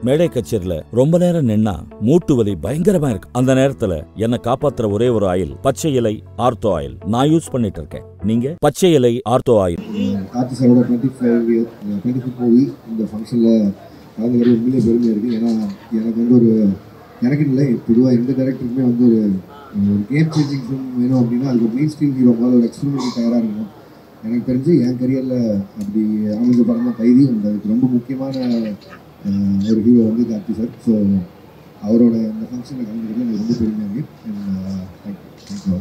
மேடை கச்சேரியில ரொம்ப நேரம் நின்னா மூட்டு வலி பயங்கரமா இருக்கு அந்த நேரத்துல என்ன காப்பாத்துற ஒரே ஒரு ஆயில் பச்சை இலை ஆர்த்தோ ஆயில் நான் யூஸ் பண்ணிட்டு இருக்கேன் நீங்க பச்சை இலை ஆர்த்தோ ஆயில் கார்த்தி சாரோட twenty five year twenty fifth movie இந்த ஃபங்க்ஷனில் கலந்துக்கிறது உண்மையிலே பெருமையாக இருக்குது ஏன்னா எனக்கு வந்து ஒரு எனக்கு இல்லை பொதுவாக எந்த டேரக்டருக்குமே வந்து ஒரு ஒரு கேம் சேஞ்சிங் ஃபிலிம் வேணும் அப்படின்னா அதுக்கு மெயின் ஸ்ட்ரீம் ஹீரோ முதல்ல ஒரு எக்ஸ்பெரிமெண்ட் தயாராக இருக்கணும் எனக்கு தெரிஞ்சு என் கரியரில் அப்படி அமைஞ்ச படம் தான் கைதி அந்த அதுக்கு ரொம்ப முக்கியமான அஹ், ஒரு ஹீரோ வந்து கார்த்தி சார் ஸோ அவரோட இந்த ஃபங்க்ஷனில் கலந்துக்கிறது எனக்கு ரொம்ப பெருமையாக இருக்குது தேங்க்யூ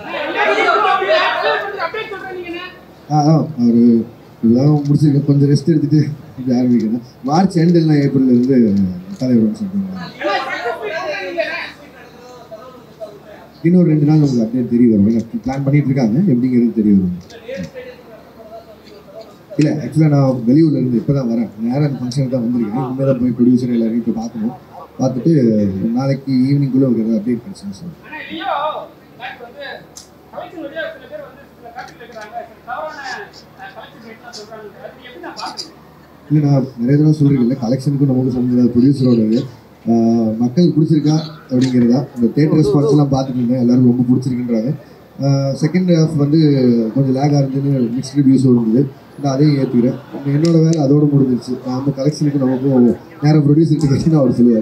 தேங்க்யூ ஆ ஆ அவர் இதெல்லாம் முடிச்சிருக்க கொஞ்சம் ரெஸ்ட் எடுத்துட்டு இப்படி ஆரம்பிக்கணும் மார்ச் எண்ட் இல்லை ஏப்ரல்ல இருந்து தலைவர் சொல்லுவாங்க இன்னொரு ரெண்டு நாள் உங்களுக்கு அப்டேட் தெரிய வரும் ஏன்னா பிளான் பண்ணிட்டு இருக்காங்க எப்படிங்கிறது தெரிய வரும் இல்லை ஆக்சுவலாக நான் வெளியூர்ல இருந்து இப்போ தான் வரேன் நேரம் அந்த ஃபங்க்ஷனுக்கு தான் வந்திருக்கேன் இனிமேல் தான் போய் ப்ரொடியூசர் எல்லாரையும் இப்போ பார்க்கணும் பார்த்துட்டு நாளைக்கு ஈவினிங்குள்ளே உங்களுக்கு அப்டேட் கிடச்சுன்னு சொல்லுவேன் ஆனா லியோ லைக் வந்து கலெக்ஷன் வழியா சில பேர் வந்து சில காட்டில் இருக்கிறாங்க சில தவறான கலெக்ஷன் ரேட்லாம் சொல்றாங்க அது எப்படி நான் பாக்குறேன் இல்லை நான் நிறைய தடவை சொல்லியிருக்கேன் கலெக்ஷனுக்கும் நமக்கு சம்மந்தம் ப்ரொடியூசரோடது மக்கள் பிடிச்சிருக்கா அப்படிங்கிறதா இந்த தேட்டர் ரெஸ்பான்ஸ் எல்லாம் பார்த்துட்டு இருந்தேன் எல்லாரும் ரொம்ப பிடிச்சிருக்குன்றாங்க செகண்ட் ஹாஃப் வந்து கொஞ்சம் லேகாக இருந்ததுன்னு மிக்ஸ்ட் ரிவ்யூஸ் இருந்தது நான் அதையும் ஏற்றுக்கிறேன் என்னோட வேலை அதோட முடிஞ்சிருச்சு நம்ம கலெக்ஷனுக்கு நமக்கும் நேரம் ப்ரொடியூசர் கேட்டு அவர் சொல்லுவார்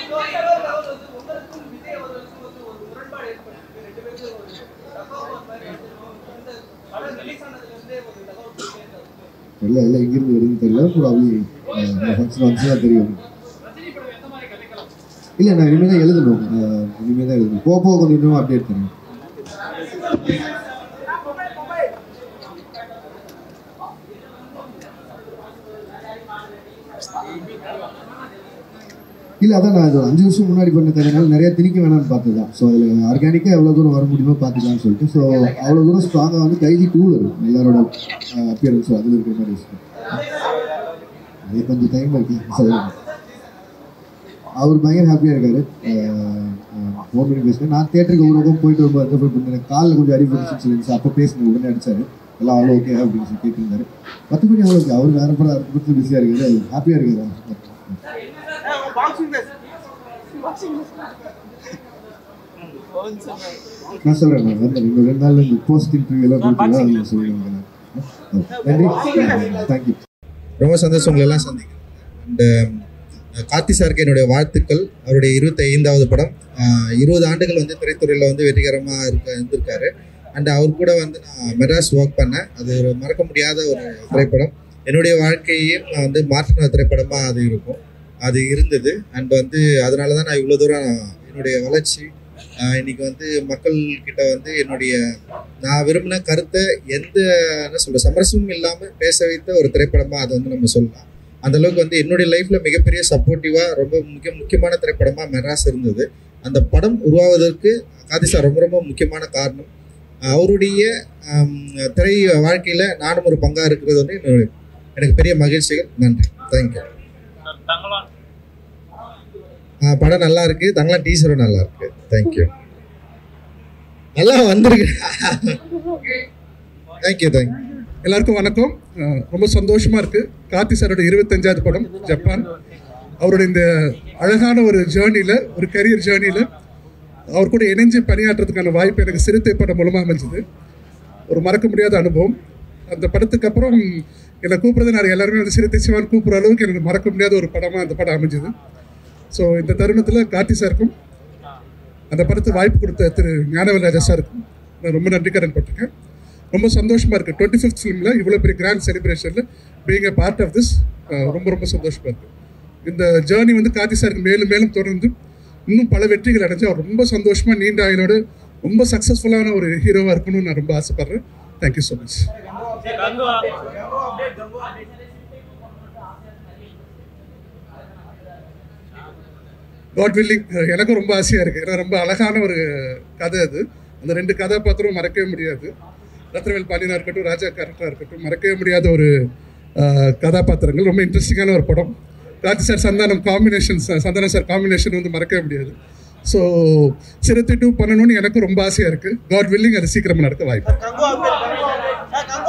இல்லை இல்லை எங்கேருந்து வருதுன்னு தெரியல ப்ராப்ளி ஃபங்க்ஷன் வந்து தான் தெரியும் இல்லை நான் இனிமேல் தான் எழுதணும் அஹ், இனிமேல் தான் எழுதணும் போக போக கொஞ்சம் இன்னும் அப்டேட் தரேன் இல்லை அதான் நான் இது அஞ்சு வருஷம் முன்னாடி பண்ண தரனால நிறைய திணிக்க வேணாம்னு பார்த்தது தான் ஸோ அதில் ஆர்கானிக்காக எவ்வளோ தூரம் வர முடியுமோ பார்த்துக்கலாம்னு சொல்லிட்டு ஸோ அவ்வளோ தூரம் ஸ்ட்ராங்காக வந்து கைதி டூல் இருக்கும் எல்லாரோட அப்பியரன்ஸும் அதில் இருக்கிற மாதிரி விஷயம் அது கொஞ்சம் டைம் இருக்கு So, அவர் பயங்கர ஹாப்பியாக இருக்காரு ஃபோன் பண்ணி பேசுகிறேன் நான் தேட்டருக்கு ஒரு பக்கம் போயிட்டு வரும்போது அந்த போய் பண்ணேன் காலில் கொஞ்சம் அடிபட்டுச்சுன்னு சொல்லிச்சு அப்போ பேசினேன் உடனே அடிச்சாரு எல்லாம் அவ்வளோ ஓகே அப்படின்னு சொல்லி கேட்டிருந்தாரு மற்றபடி அவ்வளோ ஓகே அவர் வேற படம் அதை பற்றி பிஸியாக இருக்காரு ஹாப்பியாக இருக்காரு நான் சொல்கிறேன் நான் வந்து இன்னும் ரெண்டு நாள்ல இந்த போஸ்ட் இன்டர்வியூ எல்லாம் கொடுத்தீங்கன்னா அதில் சொல்லுங்க நன்றி தேங்க்யூ ரொம்ப சந்தோஷம் உங்களை எல்லாம் சந்திக்கிறேன் அண்ட் கார்த்தி சாருக்கு என்னுடைய வாழ்த்துக்கள் அவருடைய இருபத்தி ஐந்தாவது படம் அஹ், இருபது ஆண்டுகள் வந்து திரைத்துறையில் வந்து வெற்றிகரமாக இருக்க இருந்திருக்காரு அண்ட் அவர் கூட வந்து நான் மெட்ராஸ் ஒர்க் பண்ணேன் அது ஒரு மறக்க முடியாத ஒரு திரைப்படம் என்னுடைய வாழ்க்கையையும் நான் வந்து மாற்றின திரைப்படமாக அது இருக்கும் அது இருந்தது அண்ட் வந்து அதனால தான் நான் இவ்வளோ தூரம் என்னுடைய வளர்ச்சி அஹ், இன்னைக்கு வந்து மக்கள் கிட்ட வந்து என்னுடைய நான் விரும்பின கருத்தை எந்த என்ன சொல்ற சமரசமும் இல்லாமல் பேச வைத்த ஒரு திரைப்படமாக அதை வந்து நம்ம சொல்லலாம் அந்த அளவுக்கு வந்து என்னுடைய லைஃப்ல மிகப்பெரிய சப்போர்ட்டிவா ரொம்ப முக்கிய முக்கியமான திரைப்படமா மெட்ராஸ் இருந்தது அந்த படம் உருவாவதற்கு காதி சார் ரொம்ப ரொம்ப முக்கியமான காரணம் அவருடைய ஆம், திரை வாழ்க்கையில நானும் ஒரு பங்கா இருக்கிறது வந்து என்னோட- எனக்கு பெரிய மகிழ்ச்சிகள் நன்றி தேங்க்யூ தங்களான் படம் நல்லா இருக்கு தங்கலாம் டீசரும் நல்லா இருக்கு தேங்க்யூ நல்லா வந்திருக்கு தேங்க்யூ தேங்க்யூ எல்லாருக்கும் வணக்கம் அஹ் ரொம்ப சந்தோஷமா இருக்கு கார்த்தி சாரோட இருபத்தஞ்சாவது படம் ஜப்பான் அவரோட இந்த அழகான ஒரு ஜேர்னியில் ஒரு கரியர் ஜேர்னியில் அவர் கூட இணைஞ்சு பணியாற்றுறதுக்கான வாய்ப்பு எனக்கு சிறுத்தை படம் மூலமாக அமைஞ்சது ஒரு மறக்க முடியாத அனுபவம் அந்த படத்துக்கு அப்புறம் என்னை கூப்பிட்றது நான் எல்லாருமே வந்து சிறுத்தை சிவான் கூப்பிட்ற அளவுக்கு எனக்கு மறக்க முடியாத ஒரு படமாக அந்த படம் அமைஞ்சது ஸோ இந்த தருணத்தில் கார்த்தி சாருக்கும் அந்த படத்துக்கு வாய்ப்பு கொடுத்த திரு ஞானவேல் ராஜா சாருக்கும் நான் ரொம்ப நன்றி கடன் பட்டிருக்கேன் ரொம்ப சந்தோஷமா இருக்கு டுவெண்ட்டி ஃபிஃப்த் ஃபிலிமில் இவ்வளோ பெரிய கிராண்ட் செலிப்ரேஷனில் being a part of this ரொம்ப ரொம்ப சந்தோஷமா இருக்கு இந்த ஜேர்னி வந்து கார்த்தி சாருக்கு மேலும் மேலும் தொடர்ந்து இன்னும் பல வெற்றிகள் அடைஞ்சு அவர் ரொம்ப சந்தோஷமா நீண்ட ஆயுளோட ரொம்ப சக்ஸஸ்ஃபுல்லான ஒரு ஹீரோவாக இருக்கணும்னு நான் ரொம்ப ஆசைப்படுறேன் thank you so much God willing எனக்கும் ரொம்ப ஆசையாக இருக்குது ஏன்னா ரொம்ப அழகான ஒரு கதை அது அந்த ரெண்டு கதாபாத்திரம் மறக்கவே முடியாது ரத்னவேல் பாண்டியனாக இருக்கட்டும் ராஜா கேரக்டராக இருக்கட்டும் மறக்கவே முடியாத ஒரு அஹ், கதாபாத்திரங்கள் ரொம்ப இன்ட்ரெஸ்டிங்கான ஒரு படம் Raji sir Santhanam combination Santhanam sir combination வந்து மறக்கவே முடியாது ஸோ சிறுத்தை டூ பண்ணணும்னு எனக்கு ரொம்ப ஆசையாக இருக்குது காட் வில்லிங் அது சீக்கிரமாக நடக்க வாய்ப்பு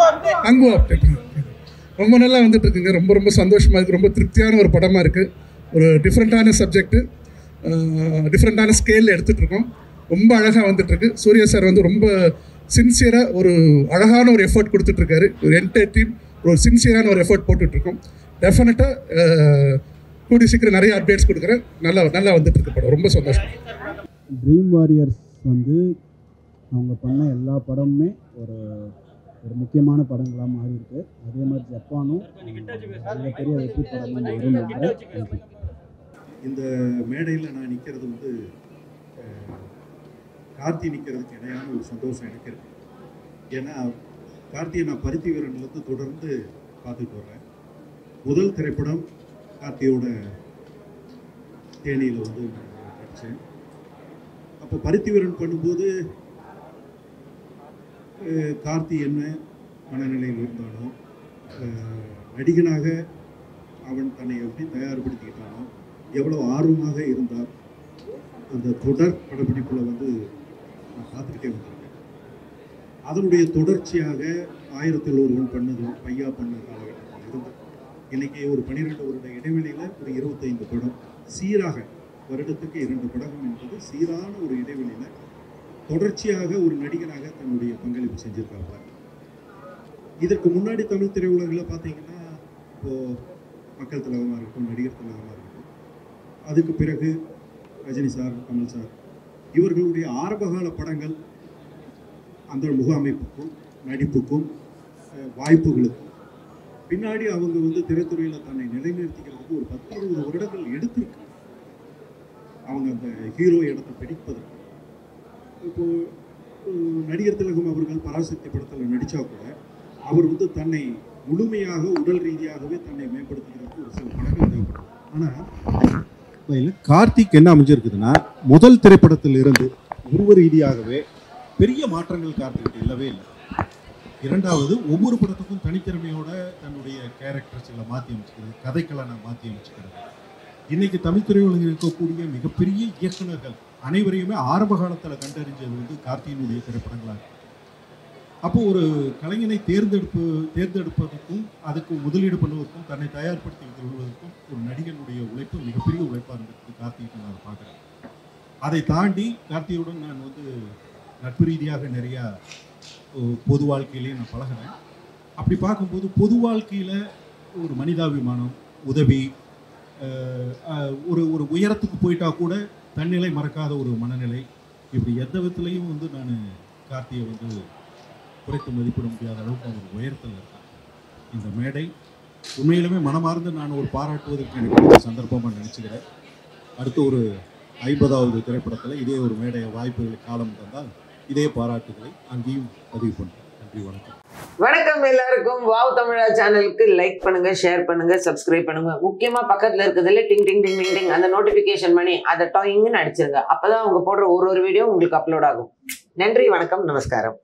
அங்கு அப்டேட் ரொம்ப நல்லா வந்துட்டு இருக்குங்க ரொம்ப ரொம்ப சந்தோஷமா இருக்கு ரொம்ப திருப்தியான ஒரு படமா இருக்கு ஒரு டிஃப்ரெண்ட்டான சப்ஜெக்ட்டு டிஃப்ரெண்ட்டான ஸ்கேலில் எடுத்துகிட்டு இருக்கோம் ரொம்ப அழகாக வந்துட்டுருக்கு சூர்யா சார் வந்து ரொம்ப சின்சியராக ஒரு அழகான ஒரு எஃபர்ட் கொடுத்துட்ருக்காரு ஒரு என்டையர் டீம் ஒரு சின்சியரான ஒரு எஃபர்ட் போட்டுட்ருக்கோம் டெஃபினட்டாக கூடி சீக்கிரம் நிறைய அப்டேட்ஸ் கொடுக்குறேன் நல்லா நல்லா வந்துட்டு இருக்கு படம் ரொம்ப சந்தோஷம் ட்ரீம் வாரியர்ஸ் வந்து அவங்க பண்ண எல்லா படமுமே ஒரு ஒரு முக்கியமான படங்களாக மாறி இருக்கு அதே மாதிரி ஜப்பானும் மிகப்பெரிய வெற்றி படமாக மாறும் நம்புறேன் இந்த மேடையில் நான் நிற்கிறது வந்து அஹ், கார்த்தி நிற்கிறதுக்கு இணையான ஒரு சந்தோஷம் எனக்கு இருக்கு ஏன்னா கார்த்தியை நான் பருத்தி வீரன்லேருந்து தொடர்ந்து பார்த்துட்டு வர்றேன் முதல் திரைப்படம் கார்த்தியோட தேனியில் வந்து நான் நடித்தேன் அப்போ பருத்தி வீரன் பண்ணும்போது அஹ், கார்த்தி என்ன மனநிலையில் இருந்தானோ அஹ், நடிகனாக அவன் தன்னை எப்படி தயார்படுத்திக்கிட்டானோ எவ்வளோ ஆர்வமாக இருந்தார் அந்த தொடர் படப்பிடிப்பில் வந்து நான் பார்த்துக்கிட்டே வந்திருக்கேன் அதனுடைய தொடர்ச்சியாக ஆயிரத்தில் ஒருவன் பண்ணது பையா பண்ண காலகட்டத்தில் இருந்து இன்னைக்கு ஒரு பன்னிரெண்டு வருட இடைவெளியில் ஒரு இருபத்தைந்து படம் சீராக வருடத்துக்கு இரண்டு படகம் என்பது சீரான ஒரு இடைவெளியில் தொடர்ச்சியாக ஒரு நடிகனாக தன்னுடைய பங்களிப்பு செஞ்சிருக்காங்க இதற்கு முன்னாடி தமிழ் திரையுலகில் பார்த்தீங்கன்னா இப்போது மக்கள் திலகமாக இருக்கட்டும் நடிகர் திலகமாக இருக்கட்டும் அதுக்கு பிறகு ரஜினி சார் கமல் சார் இவர்களுடைய ஆரம்பகால படங்கள் அந்த முகாமைப்புக்கும் நடிப்புக்கும் அஹ், வாய்ப்புகளுக்கும் பின்னாடி அவங்க வந்து திரைத்துறையில் தன்னை நிலைநிறுத்திக்கிறதுக்கு ஒரு பத்து இருபது வருடங்கள் எடுத்திருக்கு அவங்க அந்த ஹீரோ இடத்தை பிடிப்பதற்கு இப்போ அஹ், நடிகர் திலகம் அவர்கள் பராசக்தி படத்தில் நடித்தா கூட அவர் வந்து தன்னை முழுமையாக உடல் ரீதியாகவே தன்னை மேம்படுத்துகிறதுக்கு ஒரு சில படங்கள் தேவைப்படும் ஆனால் கார்த்திக் என்ன அமைஞ்சிருக்குதுன்னா முதல் திரைப்படத்தில் இருந்து உருவ ரீதியாகவே பெரிய மாற்றங்கள் கார்த்திக் இல்லவே இல்லை இரண்டாவது ஒவ்வொரு படத்துக்கும் தனித்திறமையோட தன்னுடைய கேரக்டர்ஸ்களை மாற்றி அமைச்சுக்கிறது கதைக்களனை மாற்றி அமைச்சுக்கிறது இன்னைக்கு தமிழ் திரையுலகில் இருக்கக்கூடிய மிகப்பெரிய இயக்குனர்கள் அனைவரையுமே ஆரம்ப காலத்தில் கண்டறிஞ்சது வந்து கார்த்தியினுடைய திரைப்படங்களாக இருக்கு அப்போ ஒரு கலைஞனை தேர்ந்தெடுப்பு தேர்ந்தெடுப்பதற்கும் அதுக்கு முதலீடு பண்ணுவதற்கும் தன்னை தயார்படுத்தி கொள்வதற்கும் ஒரு நடிகனுடைய உழைப்பு மிகப்பெரிய உழைப்பாக இருந்திருக்கு கார்த்திகை நான் அதை பார்க்குறேன் அதை தாண்டி கார்த்தியுடன் நான் வந்து நட்பு ரீதியாக நிறையா அஹ், பொது வாழ்க்கையிலேயே நான் பழகினேன் அப்படி பார்க்கும்போது பொது வாழ்க்கையில் ஒரு மனிதாபிமானம் உதவி அஹ், அஹ், ஒரு ஒரு உயரத்துக்கு போயிட்டா கூட தன்னிலை மறக்காத ஒரு மனநிலை இப்படி எந்த விதத்துலையும் வந்து நான் கார்த்தியை வந்து குறைத்து மதிப்பிட முடியாத அளவுக்கு அவர் உயரத்தில் இருக்கார் இந்த மேடை உண்மையிலுமே மனமார்ந்து நான் ஒரு பாராட்டுவதற்கு எனக்கு ஒரு சந்தர்ப்பமாக நினச்சிக்கிறேன் அடுத்து ஒரு ஐம்பதாவது திரைப்படத்தில் இதே ஒரு மேடைய வாய்ப்புகளை காலம் தந்தால் இதே பாராட்டுகளை அங்கேயும் பதிவு பண்ணுறேன் நன்றி வணக்கம் வணக்கம் எல்லாருக்கும் வாவ் தமிழா சேனலுக்கு லைக் பண்ணுங்க ஷேர் பண்ணுங்க சப்ஸ்கிரைப் பண்ணுங்க முக்கியமா பக்கத்துல இருக்கிறதுல டிங் டிங் டிங் டிங் டிங் அந்த நோட்டிபிகேஷன் பண்ணி அதை டாயிங்னு அடிச்சிருங்க அப்பதான் அவங்க போடுற ஒரு ஒரு வீடியோ உங்களுக்கு அப்லோட் ஆகும் நன்றி வணக்கம் நமஸ்காரம்